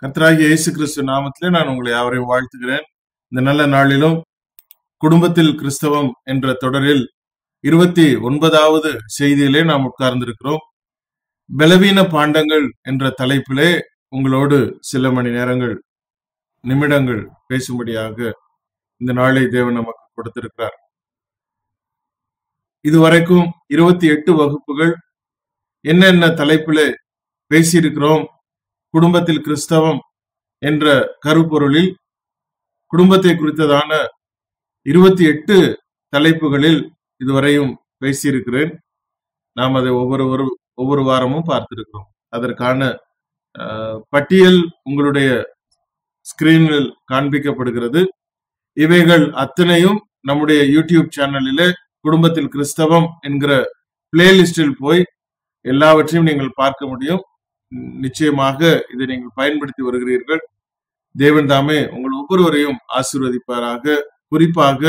கர்த்தராகிய இயேசு கிறிஸ்து நாமத்திலே நான் உங்களை யாவரையும் வாழ்த்துகிறேன் இந்த நல்ல நாளிலும் குடும்பத்தில் கிறிஸ்தவம் என்ற தொடரில் இருபத்தி ஒன்பதாவது செய்தியிலே நாம் உட்கார்ந்திருக்கிறோம் பலவீன பாண்டங்கள் என்ற தலைப்பிலே உங்களோடு சில மணி நேரங்கள் நிமிடங்கள் பேசும்படியாக இந்த நாளை தேவன் நமக்கு கொடுத்திருக்கிறார் இதுவரைக்கும் இருபத்தி எட்டு வகுப்புகள் என்னென்ன தலைப்பிலே பேசியிருக்கிறோம் குடும்பத்தில் கிறிஸ்தவம் என்ற கருப்பொருளில் குடும்பத்தை குறித்ததான இருபத்தி எட்டு தலைப்புகளில் இதுவரையும் பேசியிருக்கிறேன் நாம் அதை ஒவ்வொரு ஒரு ஒவ்வொரு வாரமும் பார்த்திருக்கிறோம் அதற்கான அஹ், பட்டியல் உங்களுடைய ஸ்கிரீனில் காண்பிக்கப்படுகிறது இவைகள் அத்தனையும் நம்முடைய யூடியூப் சேனலிலே குடும்பத்தில் கிறிஸ்தவம் என்கிற பிளேலிஸ்டில் போய் எல்லாவற்றையும் நீங்கள் பார்க்க முடியும் நிச்சயமாக இதை நீங்கள் பயன்படுத்தி வருகிறீர்கள் தேவன் தாமே உங்கள் ஒவ்வொருவரையும் ஆசீர்வதிப்பாராக குறிப்பாக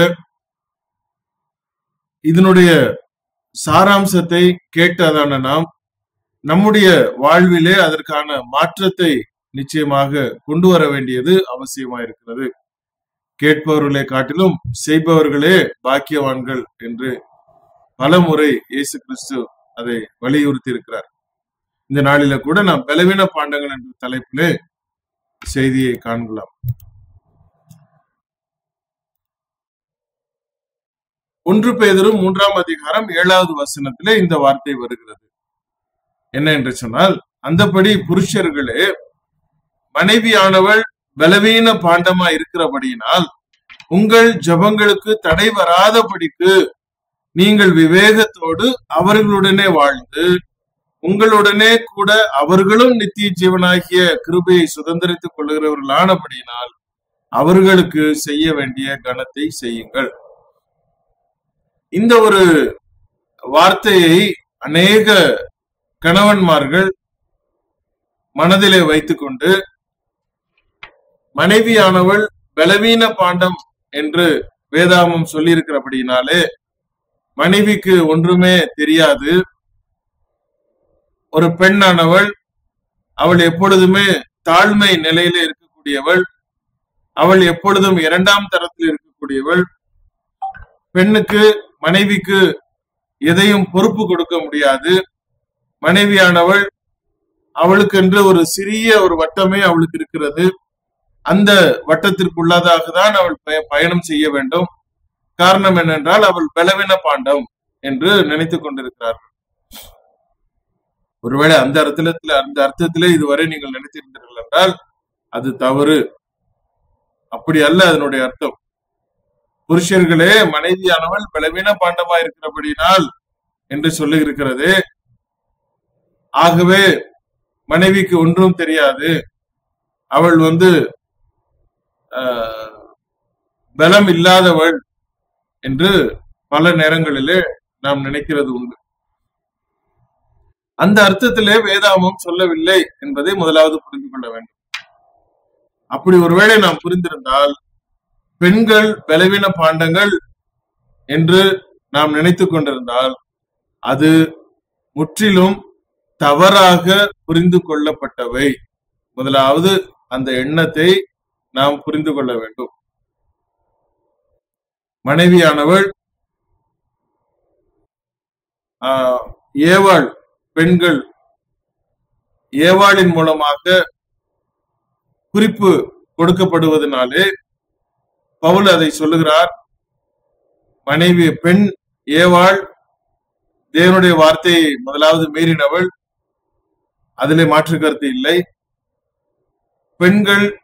இதனுடைய சாராம்சத்தை கேட்டதான நாம் நம்முடைய வாழ்விலே அதற்கான மாற்றத்தை நிச்சயமாக கொண்டு வர வேண்டியது அவசியமாயிருக்கிறது கேட்பவர்களை காட்டிலும் செய்பவர்களே பாக்கியவான்கள் என்று பல முறை இயேசு கிறிஸ்து அதை வலியுறுத்தி இருக்கிறார் இந்த நாளில கூட நாம் பலவீன பாண்டங்கள் என்ற தலைப்பிலே செய்தியை காண்கலாம் ஒன்று பேதரும் மூன்றாம் அதிகாரம் ஏழாவது வசனத்திலே இந்த வார்த்தை வருகிறது என்ன என்று சொன்னால் அந்தபடி புருஷர்களே மனைவியானவள் பலவீன பாண்டமா இருக்கிறபடியினால் உங்கள் ஜபங்களுக்கு தடை வராதபடிக்கு நீங்கள் விவேகத்தோடு அவர்களுடனே வாழ்ந்து உங்களுடனே கூட அவர்களும் நித்திய ஜீவனாகிய கிருபையை சுதந்திரித்துக் கொள்ளுகிறவர்களானபடியினால் அவர்களுக்கு செய்ய வேண்டிய கணத்தை செய்யுங்கள் இந்த ஒரு வார்த்தையை அநேக கணவன்மார்கள் மனதிலே வைத்துக்கொண்டு மனைவியானவள் பலவீன பாண்டம் என்று வேதாமம் சொல்லியிருக்கிறபடினாலே மனைவிக்கு ஒன்றுமே தெரியாது ஒரு பெண்ணானவள் அவள் எப்பொழுதுமே தாழ்மை நிலையில இருக்கக்கூடியவள் அவள் எப்பொழுதும் இரண்டாம் தரத்தில் இருக்கக்கூடியவள் பெண்ணுக்கு மனைவிக்கு எதையும் பொறுப்பு கொடுக்க முடியாது மனைவியானவள் அவளுக்கென்று ஒரு சிறிய ஒரு வட்டமே அவளுக்கு இருக்கிறது அந்த வட்டத்திற்குள்ளதாக தான் அவள் பய- பயணம் செய்ய வேண்டும் காரணம் என்னென்றால் அவள் பலவீன பாண்டம் என்று நினைத்துக் கொண்டிருக்கிறார்கள் ஒருவேளை அந்த அர்த்தத்துல அந்த அர்த்தத்திலே இதுவரை நீங்கள் நினைத்திருந்தீர்கள் என்றால் அது தவறு அப்படி அல்ல அதனுடைய அர்த்தம் புருஷர்களே மனைவியானவள் பலவீன பாண்டமா இருக்கிறபடினால் என்று சொல்லி இருக்கிறது ஆகவே மனைவிக்கு ஒன்றும் தெரியாது அவள் வந்து ஆஹ், பலம் இல்லாதவள் என்று பல நேரங்களிலே நாம் நினைக்கிறது உண்டு அந்த அர்த்தத்திலே வேதாமம் சொல்லவில்லை என்பதை முதலாவது புரிந்து கொள்ள வேண்டும் அப்படி ஒருவேளை நாம் புரிந்திருந்தால் பெண்கள் பலவீன பாண்டங்கள் என்று நாம் நினைத்துக் கொண்டிருந்தால் அது முற்றிலும் தவறாக புரிந்து கொள்ளப்பட்டவை முதலாவது அந்த எண்ணத்தை நாம் புரிந்து கொள்ள வேண்டும் மனைவியானவள் ஆஹ், ஏவாள் பெண்கள் ஏவாளின் மூலமாக குறிப்பு கொடுக்கப்படுவதனாலே பவுல் அதை சொல்லுகிறார் மனைவி பெண் ஏவாள் தேவனுடைய வார்த்தையை முதலாவது மீறினவள் அதிலே மாற்று கருத்து இல்லை பெண்கள்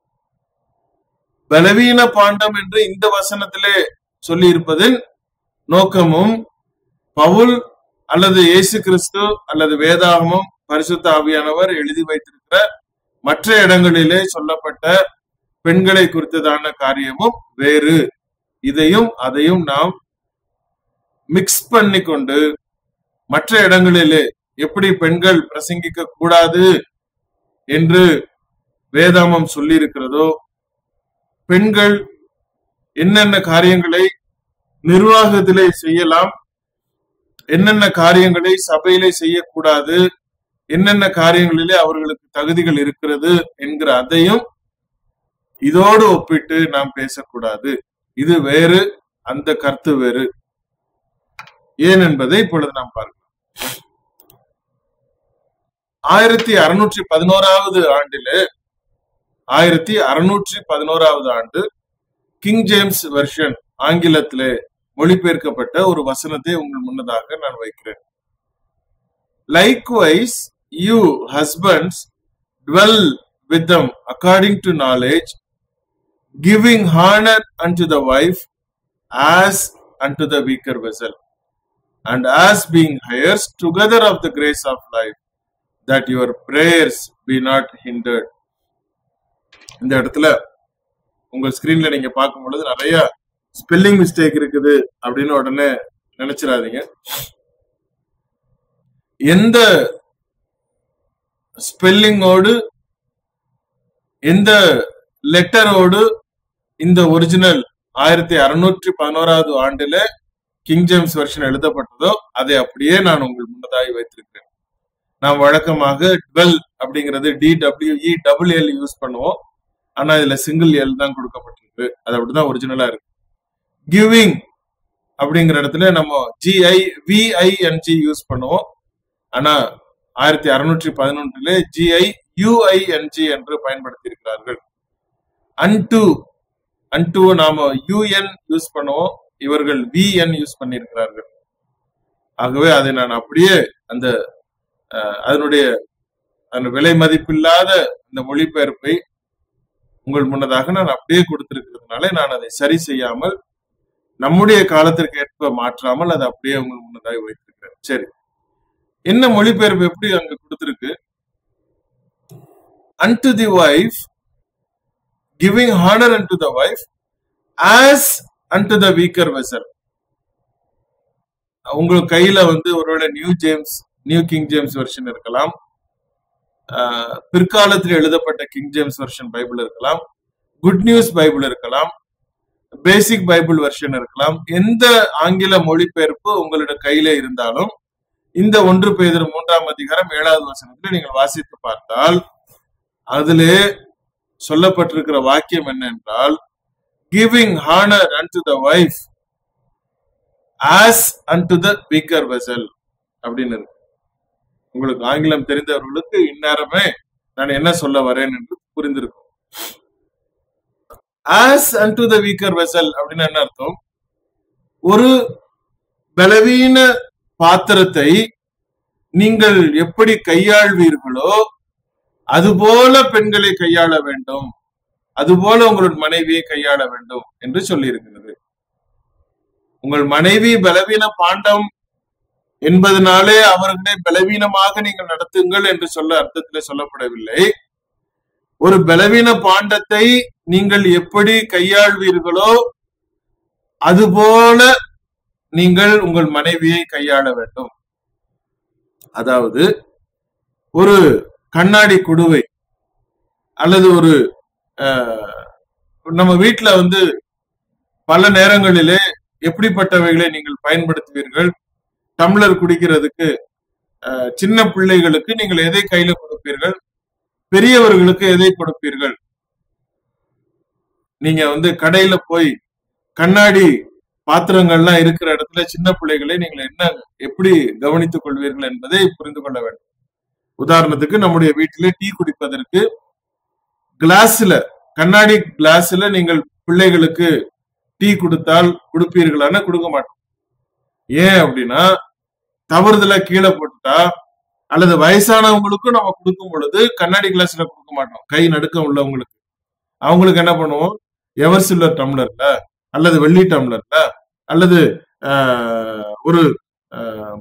பலவீன பாண்டம் என்று இந்த வசனத்திலே சொல்லி இருப்பதின் நோக்கமும் பவுல் அல்லது இயேசு கிறிஸ்து அல்லது வேதாகமும் பரிசுத்த ஆவியானவர் எழுதி வைத்திருக்கிற மற்ற இடங்களிலே சொல்லப்பட்ட பெண்களை குறித்ததான காரியமும் வேறு இதையும் அதையும் நாம் மிக்ஸ் பண்ணி கொண்டு மற்ற இடங்களிலே எப்படி பெண்கள் பிரசங்கிக்க கூடாது என்று வேதாமம் சொல்லி இருக்கிறதோ பெண்கள் என்னென்ன காரியங்களை நிர்வாகத்திலே செய்யலாம் என்னென்ன காரியங்களை சபையிலே செய்யக்கூடாது என்னென்ன காரியங்களிலே அவர்களுக்கு தகுதிகள் இருக்கிறது என்கிற அதையும் இதோடு ஒப்பிட்டு நாம் பேசக்கூடாது இது வேறு அந்த கருத்து வேறு ஏன் என்பதை இப்பொழுது நாம் பார்க்கலாம் ஆயிரத்தி அறுநூற்றி பதினோராவது ஆண்டிலே ஆயிரத்தி அறுநூற்றி பதினோராவது ஆண்டு கிங் ஜேம்ஸ் வெர்ஷன் ஆங்கிலத்திலே மொழிபெயர்க்கப்பட்ட ஒரு வசனத்தை உங்கள் முன்னதாக நான் வைக்கிறேன் likewise you husbands dwell with them according to knowledge giving honor unto the wife as unto the weaker vessel and as being heirs together of the grace of life that your prayers be not hindered இந்த இடத்துல உங்க ஸ்கிரீன்ல நீங்க பார்க்கும் பொழுது நிறைய spelling mistake இருக்குது அப்படின்னு உடனே நினைச்சிடாதீங்க எந்த ஸ்பெல்லிங்கோடு எந்த லெட்டரோடு இந்த ஒரிஜினல் ஆயிரத்தி அறுநூற்றி பதினோராவது ஆண்டுல கிங் ஜேம்ஸ் வெர்ஷன் எழுதப்பட்டதோ அதை அப்படியே நான் உங்கள் முன்னதாகி வைத்திருக்கிறேன் நாம் வழக்கமாக டுவெல் அப்படிங்கிறது D W E double L use பண்ணுவோம் ஆனா இதுல சிங்கிள் எல் தான் கொடுக்கப்பட்டிருக்கு அது அப்படிதான் ஒரிஜினலா இருக்கு கிவிங் அப்படிங்கிற இடத்துல நம்ம ஜிஐ விஐஎன்ஜி யூஸ் பண்ணுவோம் ஆனா ஆயிரத்தி அறுநூற்றி பதினொன்றிலே ஜிஐ யுஐஎன்ஜி என்று பயன்படுத்தி இருக்கிறார்கள் அன்டு அன்டு நாம யூஎன் யூஸ் பண்ணுவோம் இவர்கள் விஎன் யூஸ் பண்ணியிருக்கிறார்கள் ஆகவே அதை நான் அப்படியே அந்த அஹ், அதனுடைய அந்த விலை மதிப்பில்லாத அந்த மொழிபெயர்ப்பை உங்கள் முன்னதாக நான் அப்படியே கொடுத்திருக்கிறதுனால நான் அதை சரி செய்யாமல் நம்முடைய காலத்திற்கு ஏற்ப மாற்றாமல் அதை அப்படியே உங்கள் முன்னதாக வைத்திருக்கிறேன் சரி என்ன மொழிபெயர்ப்பு எப்படி அங்க கொடுத்திருக்கு unto the wife giving honor unto the wife as unto the weaker vessel உங்களுக்கு கையில வந்து ஒருவேளை New James New King James Version இருக்கலாம் ஆஹ் பிற்காலத்தில் எழுதப்பட்ட கிங் ஜேம்ஸ் வெர்ஷன் பைபிள் இருக்கலாம் குட் நியூஸ் பைபிள் இருக்கலாம் பேசிக் பைபிள் வெர்ஷன் இருக்கலாம் எந்த ஆங்கில மொழிபெயர்ப்பு உங்களோட கையில இருந்தாலும் இந்த ஒன்று பேதர் மூன்றாம் அதிகாரம் ஏழாவது வசனத்தில் நீங்கள் வாசித்து பார்த்தால் அதிலே சொல்லப்பட்டிருக்கிற வாக்கியம் என்ன என்றால் giving honour unto the wife as unto the weaker vessel அப்படின்னு இருக்கு உங்களுக்கு ஆங்கிலம் தெரிந்தவர்களுக்கு இந்நேரமே நான் என்ன சொல்ல வரேன் என்று புரிந்திருக்கும் as unto the weaker vessel அப்படின்னு என்ன அர்த்தம் ஒரு பலவீன பாத்திரத்தை நீங்கள் எப்படி கையாள்வீர்களோ அதுபோல பெண்களை கையாள வேண்டும் அதுபோல உங்களோட மனைவியை கையாள வேண்டும் என்று சொல்லி இருக்கிறது உங்கள் மனைவி பலவீன பாண்டம் என்பதனாலே அவர்களை பலவீனமாக நீங்கள் நடத்துங்கள் என்று சொல்ல அர்த்தத்திலே சொல்லப்படவில்லை ஒரு பலவீன பாண்டத்தை நீங்கள் எப்படி கையாள்வீர்களோ அதுபோல நீங்கள் உங்கள் மனைவியை கையாள வேண்டும் அதாவது ஒரு கண்ணாடி குடுவை அல்லது ஒரு அஹ், நம்ம வீட்டுல வந்து பல நேரங்களிலே எப்படிப்பட்டவைகளை நீங்கள் பயன்படுத்துவீர்கள் டம்ளர் குடிக்கிறதுக்கு அஹ், சின்ன பிள்ளைகளுக்கு நீங்கள் எதை கையில கொடுப்பீர்கள் பெரியவர்களுக்கு எதை கொடுப்பீர்கள் நீங்க வந்து கடையில போய் கண்ணாடி பாத்திரங்கள்லாம் இருக்கிற இடத்துல சின்ன பிள்ளைகளை நீங்கள் என்ன எப்படி கவனித்துக் கொள்வீர்கள் என்பதை புரிந்து கொள்ள வேண்டும் உதாரணத்துக்கு நம்முடைய வீட்டிலே டீ குடிப்பதற்கு கிளாஸ்ல கண்ணாடி கிளாஸ்ல நீங்கள் பிள்ளைகளுக்கு டீ கொடுத்தால் கொடுப்பீர்களான கொடுக்க மாட்டோம் ஏன் அப்படின்னா தவறுதலா கீழே போட்டுட்டா அல்லது வயசானவங்களுக்கும் நம்ம கொடுக்கும் பொழுது கண்ணாடி கிளாஸ்ல கொடுக்க மாட்டோம் கை நடுக்கம் உள்ளவங்களுக்கு அவங்களுக்கு என்ன பண்ணுவோம் எவர் சில்வர் டம்ளர்ல அல்லது வெள்ளி டம்ளர்ல அல்லது ஆஹ், ஒரு ஆஹ்,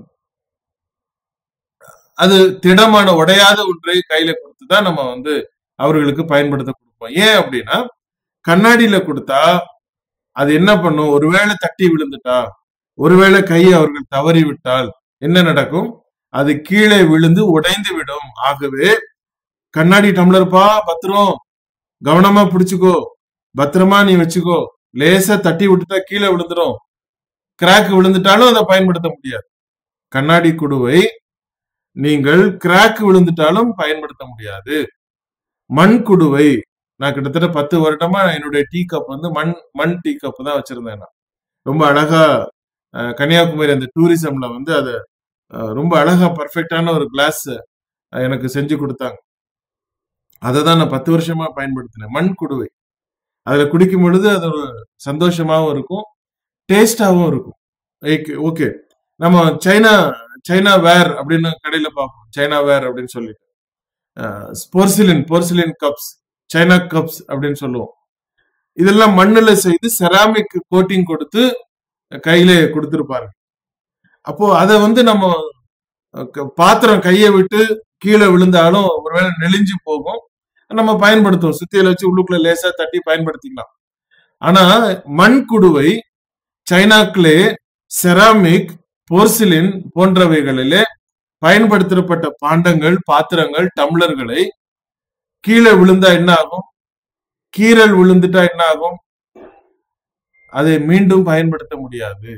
அது திடமான உடையாத ஒன்றை கையில கொடுத்துதான் நம்ம வந்து அவர்களுக்கு பயன்படுத்த கொடுப்போம் ஏன் அப்படின்னா கண்ணாடியில கொடுத்தா அது என்ன பண்ணும் ஒருவேளை தட்டி விழுந்துட்டா ஒருவேளை கை அவர்கள் தவறி விட்டால் என்ன நடக்கும் அது கீழே விழுந்து உடைந்து விடும் ஆகவே கண்ணாடி டம்ளர்ப்பா பத்திரம் கவனமா பிடிச்சுக்கோ பத்திரமா நீ வச்சுக்கோ லேசா தட்டி விட்டுட்டா கீழே விழுந்துடும் கிராக் விழுந்துட்டாலும் அதை பயன்படுத்த முடியாது கண்ணாடி குடுவை நீங்கள் கிராக் விழுந்துட்டாலும் பயன்படுத்த முடியாது மண் குடுவை நான் கிட்டத்தட்ட பத்து வருடமா என்னுடைய டீ கப் வந்து மண் மண் டீ கப் தான் வச்சிருந்தேன் நான் ரொம்ப அழகா அஹ், கன்னியாகுமரி அந்த டூரிசம்ல வந்து அதை அஹ், ரொம்ப அழகா பர்ஃபெக்டான ஒரு கிளாஸ் எனக்கு செஞ்சு கொடுத்தாங்க அதை தான் நான் பத்து வருஷமா பயன்படுத்தினேன் மண் குடுவை அதுல குடிக்கும் பொழுது அது ஒரு சந்தோஷமாவும் இருக்கும் டேஸ்டாவும் இருக்கும் ஓகே நம்ம சைனா சைனா வேர் அப்படின்னு கடையில பார்ப்போம் சைனா வேர் அப்படின்னு சொல்லிட்டு porcelain porcelain cups china cups அப்படின்னு சொல்லுவோம் இதெல்லாம் மண்ணுல செய்து செராமிக் கோட்டிங் கொடுத்து கையில கொடுத்திருப்பாரு அப்போ அதை வந்து நம்ம அஹ், க- பாத்திரம் கையை விட்டு கீழே விழுந்தாலும் ஒருவேளை நெளிஞ்சு போகும் நம்ம பயன்படுத்துவோம் சுத்தியில வச்சு உள்ளுக்குள்ள லேசா தட்டி பயன்படுத்திக்கலாம் ஆனா மண் குடுவை சைனா கிளே செராமிக் போர்சிலின் போன்றவைகளிலே பயன்படுத்தப்பட்ட பாண்டங்கள் பாத்திரங்கள் டம்ளர்களை கீழே விழுந்தா என்ன ஆகும் கீரல் விழுந்துட்டா என்ன ஆகும் அதை மீண்டும் பயன்படுத்த முடியாது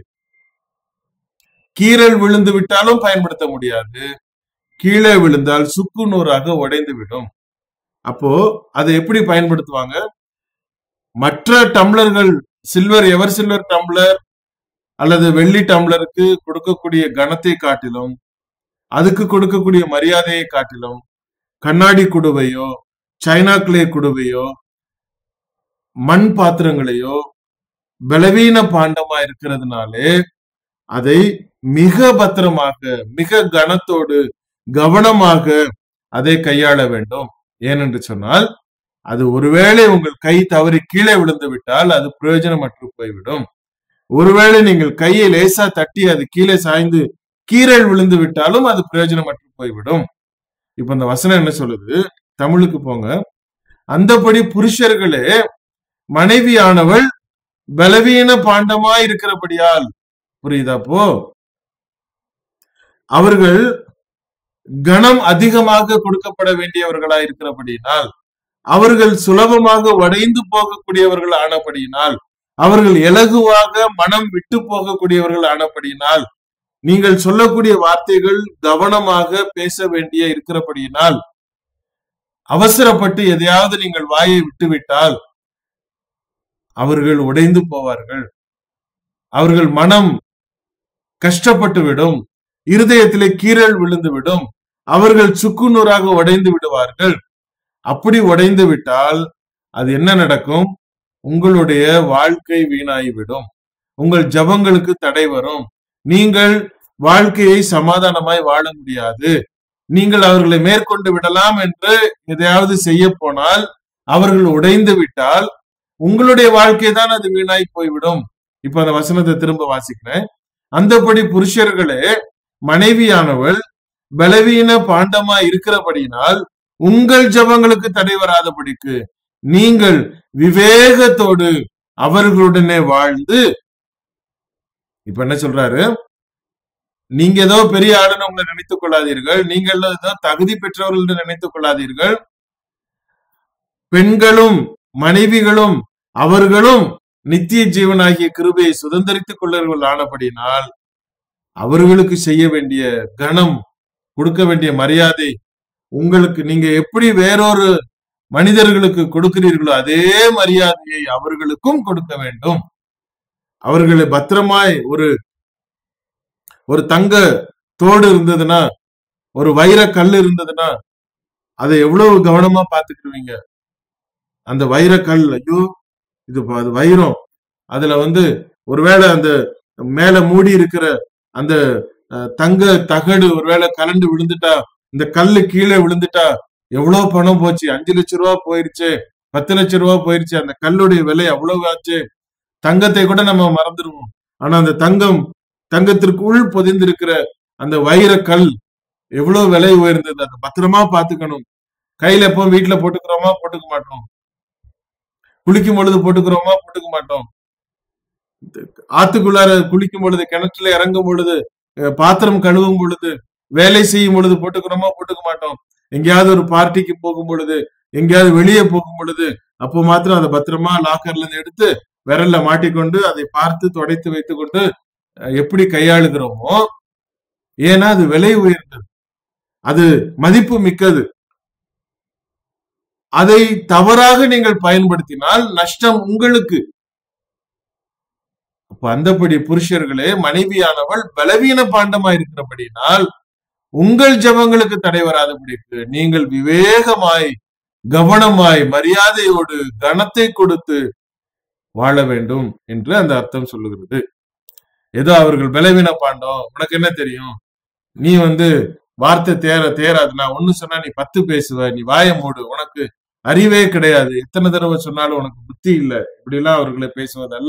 கீரல் விழுந்து விட்டாலும் பயன்படுத்த முடியாது கீழே விழுந்தால் சுக்கு நூறாக உடைந்து விடும் அப்போ அதை எப்படி பயன்படுத்துவாங்க மற்ற டம்ளர்கள் சில்வர் எவர் சில்வர் டம்ளர் அல்லது வெள்ளி டம்ளருக்கு கொடுக்கக்கூடிய கணத்தை காட்டிலும் அதுக்கு கொடுக்கக்கூடிய மரியாதையை காட்டிலும் கண்ணாடி குடுவையோ சைனா கிளே குடுவையோ மண் பாத்திரங்களையோ பலவீன பாண்டமா இருக்கிறதுனாலே அதை மிக பத்திரமாக மிக கனத்தோடு கவனமாக அதை கையாள வேண்டும் ஏனென்று சொன்னால் அது ஒருவேளை உங்கள் கை தவறி கீழே விழுந்து விட்டால் அது பிரயோஜனமற்று போய்விடும் ஒருவேளை நீங்கள் கையை லேசா தட்டி அது கீழே சாய்ந்து கீரல் விழுந்து விட்டாலும் அது பிரயோஜனமற்று போய்விடும் இப்ப இந்த வசனம் என்ன சொல்லுது தமிழுக்கு போங்க அந்தபடி புருஷர்களே மனைவியானவள் பலவீன பாண்டமா இருக்கிறபடியால் புரியுதா போ அவர்கள் கணம் அதிகமாக கொடுக்கப்பட வேண்டியவர்களா இருக்கிறபடியினால் அவர்கள் சுலபமாக உடைந்து போகக்கூடியவர்கள் ஆனபடியினால் அவர்கள் இலகுவாக மனம் விட்டு போகக்கூடியவர்கள் ஆனபடியினால் நீங்கள் சொல்லக்கூடிய வார்த்தைகள் கவனமாக பேச வேண்டிய இருக்கிறபடியினால் அவசரப்பட்டு எதையாவது நீங்கள் வாயை விட்டுவிட்டால் அவர்கள் உடைந்து போவார்கள் அவர்கள் மனம் கஷ்டப்பட்டு விடும் இருதயத்திலே கீறல் விழுந்து விடும் அவர்கள் சுக்குநூறாக உடைந்து விடுவார்கள் அப்படி உடைந்து விட்டால் அது என்ன நடக்கும் உங்களுடைய வாழ்க்கை வீணாகிவிடும் உங்கள் ஜபங்களுக்கு தடை வரும் நீங்கள் வாழ்க்கையை சமாதானமாய் வாழ முடியாது நீங்கள் அவர்களை மேற்கொண்டு விடலாம் என்று எதையாவது செய்ய போனால் அவர்கள் உடைந்து விட்டால் உங்களுடைய வாழ்க்கை தான் அது வீணாய் போய்விடும் இப்ப அந்த வசனத்தை திரும்ப வாசிக்கிறேன் அந்தபடி புருஷர்களே மனைவியானவள் பலவீன பாண்டமா இருக்கிறபடியினால் உங்கள் ஜபங்களுக்கு தடை வராதபடிக்கு நீங்கள் விவேகத்தோடு அவர்களுடனே வாழ்ந்து இப்ப என்ன சொல்றாரு நீங்க ஏதோ பெரிய ஆளுன்னு உங்களை நினைத்துக் கொள்ளாதீர்கள் நீங்கள் ஏதோ தகுதி பெற்றவர்கள் என்று நினைத்துக் கொள்ளாதீர்கள் பெண்களும் மனைவிகளும் அவர்களும் நித்திய ஜீவனாகிய கிருபையை சுதந்திரித்துக் கொள்ளவர்கள் ஆனபடினால் அவர்களுக்கு செய்ய வேண்டிய கணம் கொடுக்க வேண்டிய மரியாதை உங்களுக்கு நீங்க எப்படி வேறொரு மனிதர்களுக்கு கொடுக்கிறீர்களோ அதே மரியாதையை அவர்களுக்கும் கொடுக்க வேண்டும் அவர்களை பத்திரமாய் ஒரு ஒரு தங்க தோடு இருந்ததுன்னா ஒரு வைர கல் இருந்ததுன்னா அதை எவ்வளவு கவனமா பாத்துக்கிடுவீங்க அந்த வைர கல் ஐயோ இது ப- அது வைரம் அதுல வந்து ஒருவேளை அந்த மேல மூடி இருக்கிற அந்த அஹ், தங்க தகடு ஒருவேளை கலண்டு விழுந்துட்டா இந்த கல்லு கீழே விழுந்துட்டா எவ்வளவு பணம் போச்சு அஞ்சு லட்ச ரூபா போயிருச்சு பத்து லட்ச ரூபா போயிருச்சு அந்த கல்லுடைய விலை அவ்வளவு ஆச்சு தங்கத்தை கூட நம்ம மறந்துடுவோம் ஆனா அந்த தங்கம் தங்கத்திற்குள் பொதிந்திருக்கிற அந்த வைர கல் எவ்வளவு விலை உயர்ந்தது அதை பத்திரமா பாத்துக்கணும் கையில எப்போ வீட்டுல போட்டுக்கிறோமா போட்டுக்க மாட்டோம் குளிக்கும் பொழுது போட்டுக்கிறோமா போட்டுக்க மாட்டோம் ஆத்துக்குள்ளார குளிக்கும் பொழுது கிணற்றுல இறங்கும் பொழுது அஹ், பாத்திரம் கழுவும் பொழுது வேலை செய்யும் பொழுது போட்டுக்கிறோமா போட்டுக்க மாட்டோம் எங்கேயாவது ஒரு பார்ட்டிக்கு போகும் பொழுது எங்கேயாவது வெளியே போகும் பொழுது அப்போ மாத்திரம் அதை பத்திரமா லாக்கர்ல இருந்து எடுத்து விரல்ல மாட்டிக்கொண்டு அதை பார்த்து துடைத்து வைத்துக் கொண்டு அஹ், எப்படி கையாளுகிறோமோ ஏன்னா அது விலை உயர்ந்தது அது மதிப்பு மிக்கது அதை தவறாக நீங்கள் பயன்படுத்தினால் நஷ்டம் உங்களுக்கு அப்ப அந்தபடி புருஷர்களே மனைவியானவள் பலவீன பாண்டமா இருக்கிறபடினால் உங்கள் ஜபங்களுக்கு தடை வராதபடிக்கு நீங்கள் விவேகமாய் கவனமாய் மரியாதையோடு கனத்தை கொடுத்து வாழ வேண்டும் என்று அந்த அர்த்தம் சொல்லுகிறது ஏதோ அவர்கள் பலவீன பாண்டம் உனக்கு என்ன தெரியும் நீ வந்து வார்த்தை தேர தேராது நான் ஒண்ணு சொன்னா நீ பத்து பேசுவ நீ வாய மூடு உனக்கு அறிவே கிடையாது எத்தனை தடவை சொன்னாலும் உனக்கு புத்தி இல்லை இப்படி எல்லாம் அவர்களை பேசுவதல்ல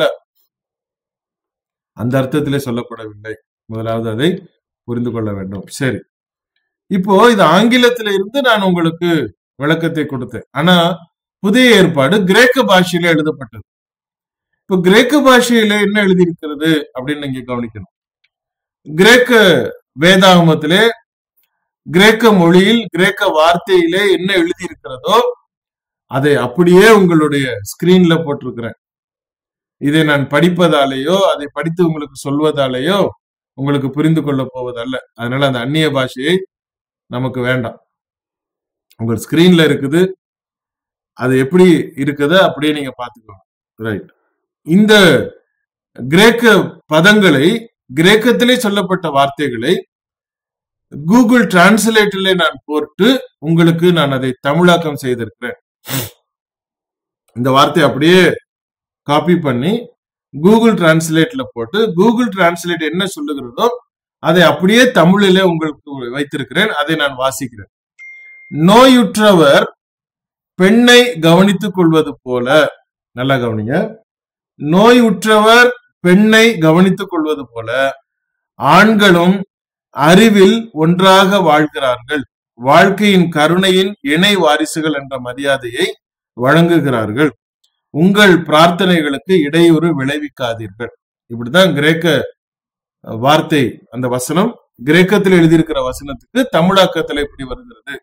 அந்த அர்த்தத்திலே சொல்லப்படவில்லை முதலாவது அதை புரிந்து கொள்ள வேண்டும் சரி இப்போ இது ஆங்கிலத்தில இருந்து நான் உங்களுக்கு விளக்கத்தை கொடுத்தேன் ஆனா புதிய ஏற்பாடு கிரேக்க பாஷையில எழுதப்பட்டது இப்ப கிரேக்க பாஷையில என்ன எழுதியிருக்கிறது அப்படின்னு நீங்க கவனிக்கணும் கிரேக்க வேதாகமத்திலே கிரேக்க மொழியில் கிரேக்க வார்த்தையிலே என்ன எழுதியிருக்கிறதோ அதை அப்படியே உங்களுடைய ஸ்கிரீன்ல போட்டிருக்கிறேன் இதை நான் படிப்பதாலேயோ அதை படித்து உங்களுக்கு சொல்வதாலேயோ உங்களுக்கு புரிந்து கொள்ள போவதல்ல அதனால அந்த அந்நிய பாஷையை நமக்கு வேண்டாம் உங்க ஸ்கிரீன்ல இருக்குது அது எப்படி இருக்குதோ அப்படியே நீங்க பாத்துக்கோங்க ரைட் இந்த கிரேக்க பதங்களை கிரேக்கத்திலே சொல்லப்பட்ட வார்த்தைகளை கூகுள் டிரான்ஸ்லேட்டிலே நான் போட்டு உங்களுக்கு நான் அதை தமிழாக்கம் செய்திருக்கிறேன் இந்த வார்த்தை அப்படியே காப்பி பண்ணி கூகுள் டிரான்ஸ்லேட்ல போட்டு கூகுள் டிரான்ஸ்லேட் என்ன சொல்லுகிறதோ அதை அப்படியே தமிழிலே உங்களுக்கு வைத்திருக்கிறேன் அதை நான் வாசிக்கிறேன் நோயுற்றவர் பெண்ணை கவனித்துக் கொள்வது போல நல்லா கவனிங்க நோயுற்றவர் பெண்ணை கவனித்துக் கொள்வது போல ஆண்களும் அறிவில் ஒன்றாக வாழ்கிறார்கள் வாழ்க்கையின் கருணையின் இணை வாரிசுகள் என்ற மரியாதையை வழங்குகிறார்கள் உங்கள் பிரார்த்தனைகளுக்கு இடையூறு விளைவிக்காதீர்கள் இப்படிதான் கிரேக்க வார்த்தை அந்த வசனம் கிரேக்கத்தில் எழுதியிருக்கிற வசனத்துக்கு தமிழாக்கத்துல இப்படி வருகிறது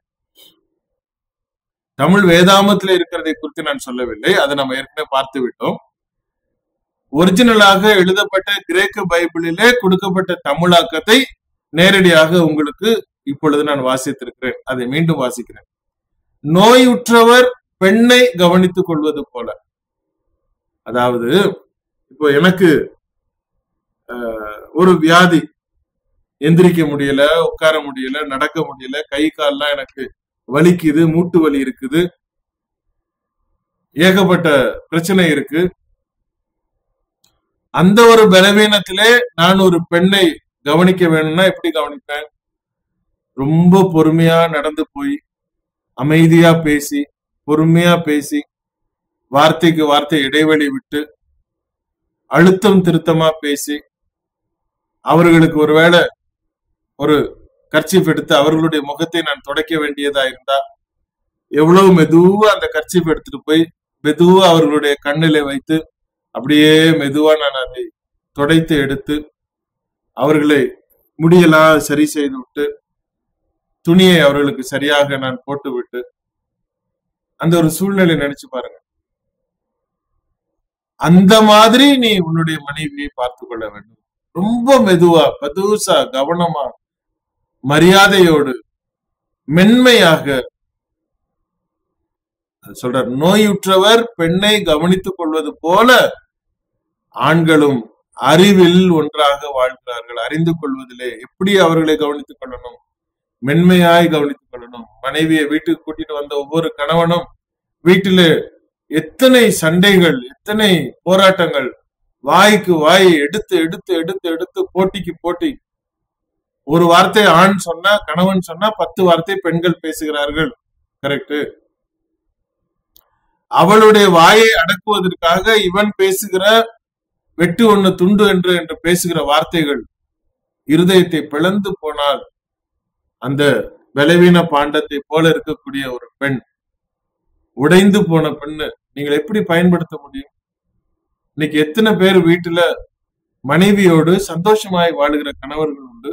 தமிழ் வேதாமத்தில் இருக்கிறதை குறித்து நான் சொல்லவில்லை அதை நம்ம ஏற்கனவே பார்த்து விட்டோம் ஒரிஜினலாக எழுதப்பட்ட கிரேக்க பைபிளிலே கொடுக்கப்பட்ட தமிழாக்கத்தை நேரடியாக உங்களுக்கு இப்பொழுது நான் வாசித்திருக்கிறேன் அதை மீண்டும் வாசிக்கிறேன் நோயுற்றவர் பெண்ணை கவனித்துக் கொள்வது போல அதாவது இப்போ எனக்கு ஒரு வியாதி எந்திரிக்க முடியல உட்கார முடியல நடக்க முடியல கை கால்லாம் எனக்கு வலிக்குது மூட்டு வலி இருக்குது ஏகப்பட்ட பிரச்சனை இருக்கு அந்த ஒரு பலவீனத்திலே நான் ஒரு பெண்ணை கவனிக்க வேணும்னா எப்படி கவனிப்பேன் ரொம்ப பொறுமையா நடந்து போய் அமைதியா பேசி பொறுமையா பேசி வார்த்தைக்கு வார்த்தை இடைவெளி விட்டு அழுத்தம் திருத்தமா பேசி அவர்களுக்கு ஒருவேளை ஒரு கர்ச்சீஃப் எடுத்து அவர்களுடைய முகத்தை நான் துடைக்க வேண்டியதா இருந்தா எவ்வளவு மெதுவா அந்த கர்ச்சீஃப் எடுத்துட்டு போய் மெதுவா அவர்களுடைய கண்ணில வைத்து அப்படியே மெதுவா நான் அதை துடைத்து எடுத்து அவர்களை முடியெல்லாம் சரி செய்து விட்டு துணியை அவர்களுக்கு சரியாக நான் போட்டு விட்டு அந்த ஒரு சூழ்நிலை நினைச்சு பாருங்க அந்த மாதிரி நீ உன்னுடைய மனைவியை பார்த்து கொள்ள வேண்டும் ரொம்ப மெதுவா பதுசா கவனமா மரியாதையோடு மென்மையாக சொல்றார் நோயுற்றவர் பெண்ணை கவனித்துக் கொள்வது போல ஆண்களும் அறிவில் ஒன்றாக வாழ்கிறார்கள் அறிந்து கொள்வதிலே எப்படி அவர்களை கவனித்துக் கொள்ளணும் மென்மையாய் கவனித்துக் கொள்ளணும் மனைவியை வீட்டுக்கு கூட்டிட்டு வந்த ஒவ்வொரு கணவனும் வீட்டிலே எத்தனை சண்டைகள் எத்தனை போராட்டங்கள் வாய்க்கு வாய் எடுத்து எடுத்து எடுத்து எடுத்து போட்டிக்கு போட்டி ஒரு வார்த்தை ஆண் சொன்னா கணவன் சொன்னா பத்து வார்த்தை பெண்கள் பேசுகிறார்கள் கரெக்ட் அவளுடைய வாயை அடக்குவதற்காக இவன் பேசுகிற வெட்டு ஒண்ணு துண்டு என்று என்று பேசுகிற வார்த்தைகள் இருதயத்தை பிளந்து போனால் அந்த பலவீன பாண்டத்தை போல இருக்கக்கூடிய ஒரு பெண் உடைந்து போன பெண்ணு நீங்கள் எப்படி பயன்படுத்த முடியும் இன்னைக்கு எத்தனை பேர் வீட்டுல மனைவியோடு சந்தோஷமாய் வாழுகிற கணவர்கள் உண்டு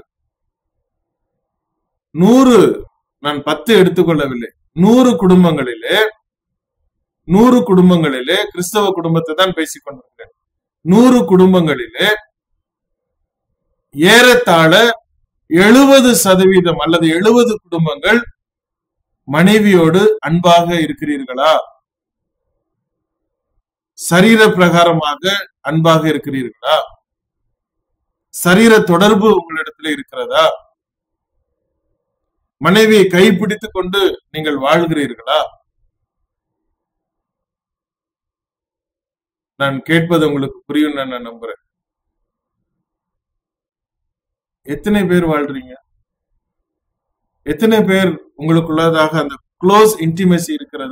நூறு நான் பத்து எடுத்துக்கொள்ளவில்லை நூறு குடும்பங்களிலே நூறு குடும்பங்களிலே கிறிஸ்தவ குடும்பத்தை தான் பேசிக் கொண்டிருக்கிறேன் நூறு குடும்பங்களிலே ஏறத்தாழ எழுபது சதவீதம் அல்லது எழுபது குடும்பங்கள் மனைவியோடு அன்பாக இருக்கிறீர்களா சரீர பிரகாரமாக அன்பாக இருக்கிறீர்களா சரீர தொடர்பு உங்களிடத்துல இருக்கிறதா மனைவியை கைப்பிடித்துக் கொண்டு நீங்கள் வாழ்கிறீர்களா நான் கேட்பது உங்களுக்கு புரியும் நான் நம்புறேன் எத்தனை பேர் வாழ்றீங்க எத்தனை பேர் உங்களுக்குள்ளதாக அந்த க்ளோஸ் இன்டிமெசி இருக்கிறது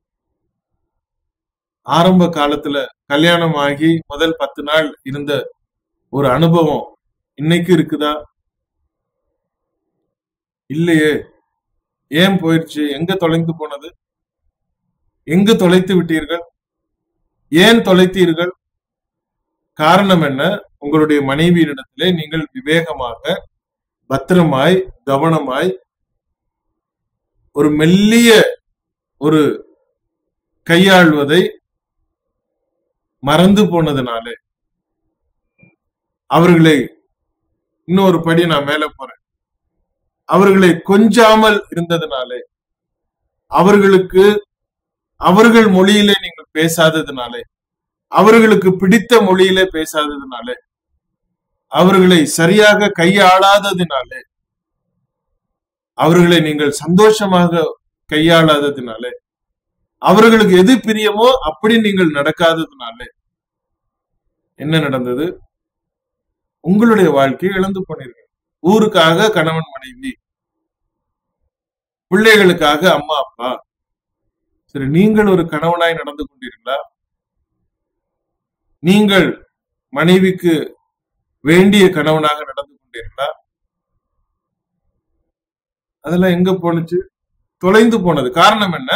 ஆரம்ப காலத்துல கல்யாணம் ஆகி முதல் பத்து நாள் இருந்த ஒரு அனுபவம் இன்னைக்கு இருக்குதா இல்லையே ஏன் போயிடுச்சு எங்க தொலைந்து போனது எங்க தொலைத்து விட்டீர்கள் ஏன் தொலைத்தீர்கள் காரணம் என்ன உங்களுடைய மனைவியிடத்திலே நீங்கள் விவேகமாக பத்திரமாய் கவனமாய் ஒரு மெல்லிய ஒரு கையாள்வதை மறந்து போனதுனாலே அவர்களை இன்னொரு படி நான் மேல போறேன் அவர்களை கொஞ்சாமல் இருந்ததுனாலே அவர்களுக்கு அவர்கள் மொழியிலே நீங்கள் பேசாததுனாலே அவர்களுக்கு பிடித்த மொழியிலே பேசாததுனாலே அவர்களை சரியாக கையாளாததினாலே அவர்களை நீங்கள் சந்தோஷமாக கையாளாததினாலே அவர்களுக்கு எது பிரியமோ அப்படி நீங்கள் நடக்காததுனாலே என்ன நடந்தது உங்களுடைய வாழ்க்கையை இழந்து போனீர்கள் ஊருக்காக கணவன் மனைவி பிள்ளைகளுக்காக அம்மா அப்பா சரி நீங்கள் ஒரு கணவனாய் நடந்து கொண்டீர்களா நீங்கள் மனைவிக்கு வேண்டிய கணவனாக நடந்து கொண்டீர்களா அதெல்லாம் எங்க போனுச்சு தொலைந்து போனது காரணம் என்ன